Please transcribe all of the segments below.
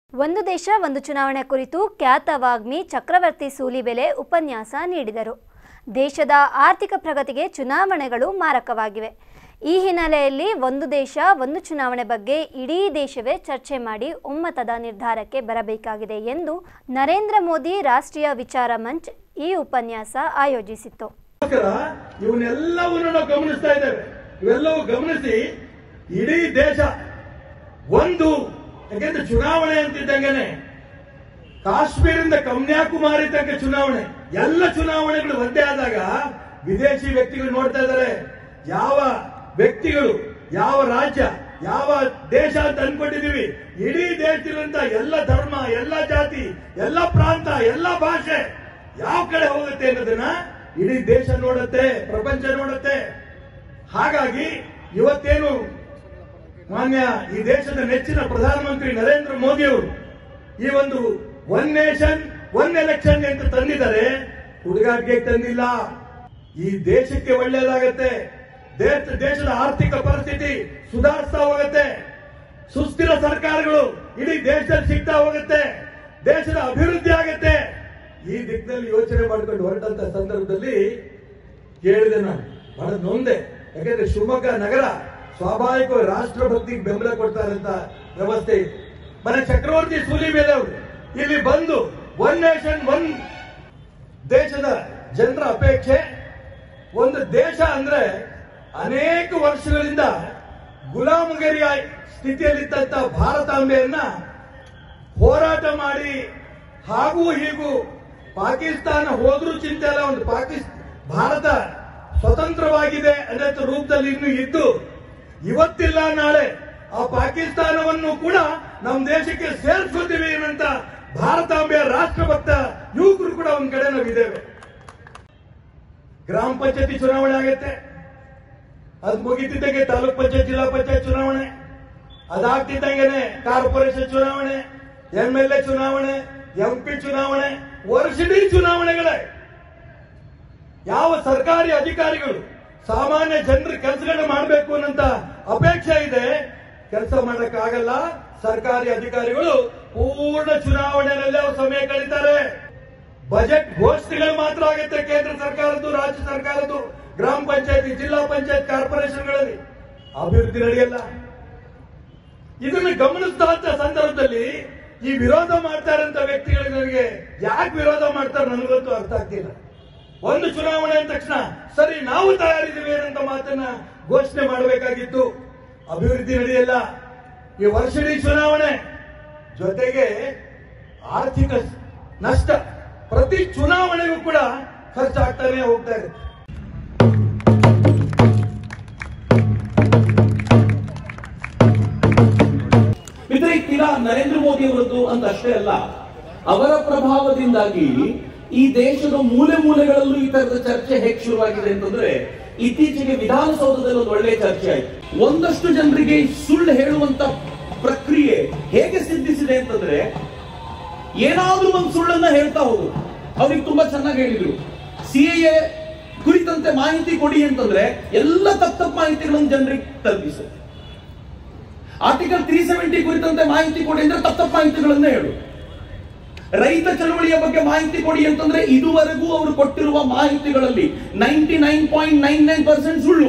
ಒಂದು ದೇಶ ಒಂದು ಚುನಾವಣೆ ಕುರಿತು ಖ್ಯಾತ ವಾಗ್ಮಿ ಚಕ್ರವರ್ತಿ ಸೂಲಿಬೆಲೆ ಉಪನ್ಯಾಸ ನೀಡಿದರು ದೇಶದ ಆರ್ಥಿಕ ಪ್ರಗತಿಗೆ ಚುನಾವಣೆಗಳು ಮಾರಕವಾಗಿವೆ ಈ ಹಿನ್ನೆಲೆಯಲ್ಲಿ ಒಂದು ದೇಶ ಒಂದು ಚುನಾವಣೆ ಬಗ್ಗೆ ಇಡೀ ದೇಶವೇ ಚರ್ಚೆ ಮಾಡಿ ಒಮ್ಮತದ ನಿರ್ಧಾರಕ್ಕೆ ಬರಬೇಕಾಗಿದೆ ಎಂದು ನರೇಂದ್ರ ಮೋದಿ ರಾಷ್ಟ್ರೀಯ ವಿಚಾರ ಮಂಚ್ ಈ ಉಪನ್ಯಾಸ ಆಯೋಜಿಸಿತ್ತು ಗೋಸ್ಕರ ಇವನ್ನೆಲ್ಲವನ್ನು ನಾವು ಗಮನಿಸ್ತಾ ಇದ್ದೇವೆ ಇವೆಲ್ಲವೂ ಗಮನಿಸಿ ಇಡೀ ದೇಶ ಒಂದು ಯಾಕೆಂದ್ರೆ ಚುನಾವಣೆ ಅಂತಿದ್ದಂಗೆನೆ ಕಾಶ್ಮೀರದಿಂದ ಕನ್ಯಾಕುಮಾರಿ ತನಕ ಚುನಾವಣೆ ಎಲ್ಲ ಚುನಾವಣೆಗಳು ಒಂದೇ ಆದಾಗ ವಿದೇಶಿ ವ್ಯಕ್ತಿಗಳು ನೋಡ್ತಾ ಇದ್ದಾರೆ ಯಾವ ವ್ಯಕ್ತಿಗಳು ಯಾವ ರಾಜ್ಯ ಯಾವ ದೇಶ ಅಂತ ಅನ್ಕೊಂಡಿದೀವಿ ಇಡೀ ದೇಶದಲ್ಲಿರುವಂತ ಎಲ್ಲ ಧರ್ಮ ಎಲ್ಲ ಜಾತಿ ಎಲ್ಲ ಪ್ರಾಂತ ಎಲ್ಲ ಭಾಷೆ ಯಾವ ಕಡೆ ಹೋಗುತ್ತೆ ಅನ್ನೋದನ್ನ ಇಡೀ ದೇಶ ನೋಡುತ್ತೆ ಪ್ರಪಂಚ ನೋಡುತ್ತೆ ಹಾಗಾಗಿ ಇವತ್ತೇನು ಮಾನ್ಯ ಈ ದೇಶದ ನೆಚ್ಚಿನ ಪ್ರಧಾನಮಂತ್ರಿ ನರೇಂದ್ರ ಮೋದಿ ಅವರು ಈ ಒಂದು ಒನ್ ನೇಷನ್ ಒನ್ ಎಲೆಕ್ಷನ್ ಅಂತ ತಂದಿದ್ದಾರೆ ಹುಡುಗಾಟಿಗೆ ತಂದಿಲ್ಲ ಈ ದೇಶಕ್ಕೆ ಒಳ್ಳೆಯದಾಗತ್ತೆ ದೇಶ ದೇಶದ ಆರ್ಥಿಕ ಪರಿಸ್ಥಿತಿ ಸುಧಾರಿಸ್ತಾ ಹೋಗುತ್ತೆ ಸುಸ್ಥಿರ ಸರ್ಕಾರಗಳು ಇಡೀ ದೇಶದಲ್ಲಿ ಸಿಗ್ತಾ ಹೋಗುತ್ತೆ ದೇಶದ ಅಭಿವೃದ್ಧಿ ಆಗತ್ತೆ ಈ ದಿಕ್ಕಿನಲ್ಲಿ ಯೋಚನೆ ಮಾಡ್ಕೊಂಡು ಹೊರಟಂತ ಸಂದರ್ಭದಲ್ಲಿ ಕೇಳಿದೆ ನಾನು ಬಹಳ ನೊಂದೆ ಯಾಕಂದ್ರೆ ಶಿವಮೊಗ್ಗ ನಗರ ಸ್ವಾಭಾವಿಕ ರಾಷ್ಟ್ರಭಕ್ತಿಗೆ ಬೆಂಬಲ ಕೊಡ್ತಾರಂತ ವ್ಯವಸ್ಥೆ ಇದೆ ಮನೆ ಚಕ್ರವರ್ತಿ ಸೂಲಿಬೇಲೆ ಅವರು ಇಲ್ಲಿ ಬಂದು ಒನ್ ನೇಷನ್ ಒನ್ ದೇಶದ ಜನರ ಅಪೇಕ್ಷೆ ಒಂದು ದೇಶ ಅಂದ್ರೆ ಅನೇಕ ವರ್ಷಗಳಿಂದ ಗುಲಾಮಗಿರಿಯ ಸ್ಥಿತಿಯಲ್ಲಿದ್ದಂತ ಭಾರತಾಂಬೆಯನ್ನ ಹೋರಾಟ ಮಾಡಿ ಹಾಗೂ ಹೀಗೂ ಪಾಕಿಸ್ತಾನ ಹೋದ್ರೂ ಚಿಂತೆ ಅಲ್ಲ ಒಂದು ಪಾಕಿಸ್ತಾನ ಭಾರತ ಸ್ವತಂತ್ರವಾಗಿದೆ ಅನ್ನೋ ರೂಪದಲ್ಲಿ ಇನ್ನು ಇದ್ದು ಇವತ್ತಿಲ್ಲ ನಾಳೆ ಆ ಪಾಕಿಸ್ತಾನವನ್ನು ಕೂಡ ನಮ್ಮ ದೇಶಕ್ಕೆ ಸೇರಿಸ್ಕೊತೀವಿ ಏನಂತ ಭಾರತಾಂಬೆಯ ರಾಷ್ಟ್ರಭಕ್ತ ಯುವಕರು ಕೂಡ ಒಂದ್ ಕಡೆ ನಾವಿದ್ದೇವೆ ಗ್ರಾಮ ಪಂಚಾಯತಿ ಚುನಾವಣೆ ಆಗತ್ತೆ ಅದ್ ಮುಗಿತಿದ್ದಂಗೆ ತಾಲೂಕ್ ಪಂಚಾಯತ್ ಜಿಲ್ಲಾ ಪಂಚಾಯತ್ ಚುನಾವಣೆ ಅದಾಗ್ತಿದ್ದಂಗೆನೆ ಕಾರ್ಪೊರೇಷನ್ ಚುನಾವಣೆ ಎಂ ಎಲ್ ಎ ಚುನಾವಣೆ ಎಂಪಿ ಚುನಾವಣೆ ವರ್ಷಿಡೀ ಚುನಾವಣೆಗಳೇ ಯಾವ ಸರ್ಕಾರಿ ಅಧಿಕಾರಿಗಳು ಸಾಮಾನ್ಯ ಜನರ ಕೆಲಸಗಳನ್ನ ಮಾಡಬೇಕು ಅನ್ನಂತ ಅಪೇಕ್ಷೆ ಇದೆ ಕೆಲಸ ಮಾಡಕ್ಕಾಗಲ್ಲ ಸರ್ಕಾರಿ ಅಧಿಕಾರಿಗಳು ಪೂರ್ಣ ಚುನಾವಣೆಯಲ್ಲೇ ಅವ್ರು ಸಮಯ ಕಳೀತಾರೆ ಬಜೆಟ್ ಘೋಷಣೆಗಳು ಮಾತ್ರ ಆಗುತ್ತೆ ಕೇಂದ್ರ ಸರ್ಕಾರದ್ದು ರಾಜ್ಯ ಸರ್ಕಾರದ್ದು ಗ್ರಾಮ ಪಂಚಾಯತಿ ಜಿಲ್ಲಾ ಪಂಚಾಯತ್ ಕಾರ್ಪೊರೇಷನ್ಗಳಲ್ಲಿ ಅಭಿವೃದ್ಧಿ ನಡೆಯಲ್ಲ ಇದನ್ನು ಗಮನಿಸಿದಂತ ಸಂದರ್ಭದಲ್ಲಿ ಈ ವಿರೋಧ ಮಾಡ್ತಾರಂತ ವ್ಯಕ್ತಿಗಳಿಗೆ ನನಗೆ ಯಾಕೆ ವಿರೋಧ ಮಾಡ್ತಾರೆ ನನಗಂತೂ ಅರ್ಥ ಆಗ್ತಿಲ್ಲ ಒಂದು ಚುನಾವಣೆ ಅಂದ ತಕ್ಷಣ ಸರಿ ನಾವು ತಯಾರಿದ್ದೀವಿ ಏನಂತ ಮಾತನ್ನ ಘೋಷಣೆ ಮಾಡಬೇಕಾಗಿತ್ತು ಅಭಿವೃದ್ಧಿ ನಡೆಯಲ್ಲ ಈ ವರ್ಷಡೀ ಚುನಾವಣೆ ಜೊತೆಗೆ ಆರ್ಥಿಕ ನಷ್ಟ ಪ್ರತಿ ಚುನಾವಣೆಗೂ ಕೂಡ ಖರ್ಚಾಗ್ತಾನೆ ಹೋಗ್ತಾ ಇರುತ್ತೆ ಮಿತ್ರ ತೀರಾ ನರೇಂದ್ರ ಮೋದಿ ಅವರದ್ದು ಅಂತ ಅಷ್ಟೇ ಅಲ್ಲ ಅವರ ಪ್ರಭಾವದಿಂದಾಗಿ ಈ ದೇಶದ ಮೂಲೆ ಮೂಲೆಗಳಲ್ಲೂ ಈ ತರದ ಚರ್ಚೆ ಹೇಗೆ ಶುರುವಾಗಿದೆ ಅಂತಂದ್ರೆ ಇತ್ತೀಚೆಗೆ ವಿಧಾನಸೌಧದಲ್ಲಿ ಒಂದು ಒಳ್ಳೆಯ ಚರ್ಚೆ ಆಯ್ತು ಒಂದಷ್ಟು ಜನರಿಗೆ ಸುಳ್ಳು ಹೇಳುವಂತ ಪ್ರಕ್ರಿಯೆ ಹೇಗೆ ಸಿದ್ಧಿಸಿದೆ ಅಂತಂದ್ರೆ ಏನಾದ್ರೂ ಒಂದು ಸುಳ್ಳನ್ನ ಹೇಳ್ತಾ ಹೋಗು ಅವ್ರಿಗೆ ತುಂಬಾ ಚೆನ್ನಾಗಿ ಹೇಳಿದ್ರು ಸಿಎ ಕುರಿತಂತೆ ಮಾಹಿತಿ ಕೊಡಿ ಅಂತಂದ್ರೆ ಎಲ್ಲ ತಪ್ಪ ತಪ್ಪ ಮಾಹಿತಿಗಳನ್ನು ಜನರಿಗೆ ತಲುಪಿಸು ಆರ್ಟಿಕಲ್ ತ್ರೀ ಸೆವೆಂಟಿ ಕುರಿತಂತೆ ಮಾಹಿತಿ ಕೊಡಿ ಅಂದ್ರೆ ತಪ್ಪ ತಪ್ಪ ಮಾಹಿತಿಗಳನ್ನ ಹೇಳು ರೈತ ಚಳವಳಿಯ ಬಗ್ಗೆ ಮಾಹಿತಿ ಕೊಡಿ ಅಂತಂದ್ರೆ ಇದುವರೆಗೂ ಅವರು ಕೊಟ್ಟಿರುವ ಮಾಹಿತಿಗಳಲ್ಲಿ ninety nine point nine nine percent ಸುಳ್ಳು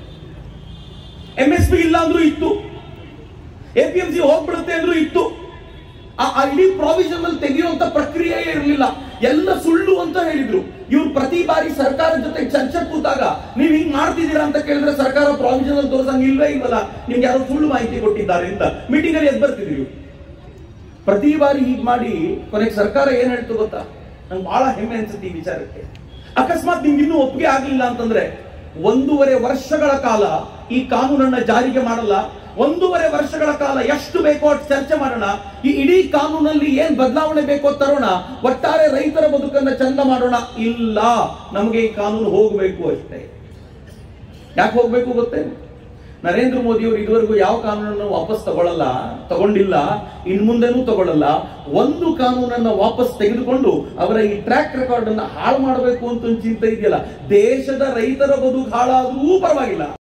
ಎಂ ಎಸ್ ಪಿ ಇಲ್ಲ ಅಂದ್ರೂ ಇತ್ತು ಎಪಿಎಂಸಿ ಹೋಗ್ಬಿಡುತ್ತೆ ಅಂದ್ರೂ ಇತ್ತು ಆ ಆ ಇಡೀ ಪ್ರಾವಿಷನ್ ಅಲ್ಲಿ ತೆಗೆಯುವಂತ ಪ್ರಕ್ರಿಯೆ ಇರಲಿಲ್ಲ ಎಲ್ಲ ಸುಳ್ಳು ಅಂತ ಹೇಳಿದ್ರು ಇವ್ರು ಪ್ರತಿ ಬಾರಿ ಸರ್ಕಾರದ ಜೊತೆ ಚರ್ಚೆ ಕೂತಾಗ ನೀವ್ ಹಿಂಗ್ ಮಾಡ್ತಿದ್ದೀರಾ ಅಂತ ಕೇಳಿದ್ರೆ ಸರ್ಕಾರ ಪ್ರಾವಿಷನ್ ಅಲ್ಲಿ ತೋರ್ಸಂಗ್ ಇಲ್ವೇ ಇಲ್ವಲ್ಲ ನಿಮ್ಗೆ ಯಾರೋ ಸುಳ್ಳು ಮಾಹಿತಿ ಕೊಟ್ಟಿದ್ದಾರೆ ಅಂತ ಮೀಟಿಂಗ್ ಅಲ್ಲಿ ಎದ್ ಬರ್ತಿದ್ರು ಪ್ರತಿ ಬಾರಿ ಹೀಗ್ ಮಾಡಿ ಕೊನೆಗೆ ಸರ್ಕಾರ ಏನ್ ಹೇಳ್ತು ಗೊತ್ತಾ ನಂಗೆ ಬಹಳ ಹೆಮ್ಮೆ ಅನ್ಸುತ್ತೆ ಈ ವಿಚಾರಕ್ಕೆ ಅಕಸ್ಮಾತ್ ನಿಮ್ಗೆ ಇನ್ನೂ ಒಪ್ಪಿಗೆ ಆಗ್ಲಿಲ್ಲ ಅಂತಂದ್ರೆ ಒಂದೂವರೆ ವರ್ಷಗಳ ಕಾಲ ಈ ಕಾನೂನನ್ನ ಜಾರಿಗೆ ಮಾಡಲ್ಲ ಒಂದೂವರೆ ವರ್ಷಗಳ ಕಾಲ ಎಷ್ಟು ಬೇಕೋ ಅಷ್ಟು ಚರ್ಚೆ ಮಾಡೋಣ ಈ ಇಡೀ ಕಾನೂನಲ್ಲಿ ಏನ್ ಬದಲಾವಣೆ ಬೇಕೋ ತರೋಣ ಒಟ್ಟಾರೆ ರೈತರ ಬದುಕನ್ನ ಚಂದ ಮಾಡೋಣ ಇಲ್ಲ ನಮಗೆ ಈ ಕಾನೂನು ಹೋಗಬೇಕು ಅಷ್ಟೇ ಯಾಕೆ ಹೋಗ್ಬೇಕು ಗೊತ್ತೇ ನರೇಂದ್ರ ಮೋದಿ ಅವರು ಇದುವರೆಗೂ ಯಾವ ಕಾನೂನನ್ನು ವಾಪಸ್ ತಗೊಳ್ಳಲ್ಲ ತಗೊಂಡಿಲ್ಲ ಇನ್ ಮುಂದೆನೂ ತಗೊಳ್ಳಲ್ಲ ಒಂದು ಕಾನೂನನ್ನ ವಾಪಸ್ ತೆಗೆದುಕೊಂಡು ಅವರ ಈ ಟ್ರ್ಯಾಕ್ ರೆಕಾರ್ಡ್ ಅನ್ನ ಹಾಳು ಮಾಡಬೇಕು ಅಂತ ಒಂದು ಚಿಂತೆ ಇದೆಯಲ್ಲ ದೇಶದ ರೈತರ ಬದುಕು ಹಾಳಾದ್ರೂ ಪರವಾಗಿಲ್ಲ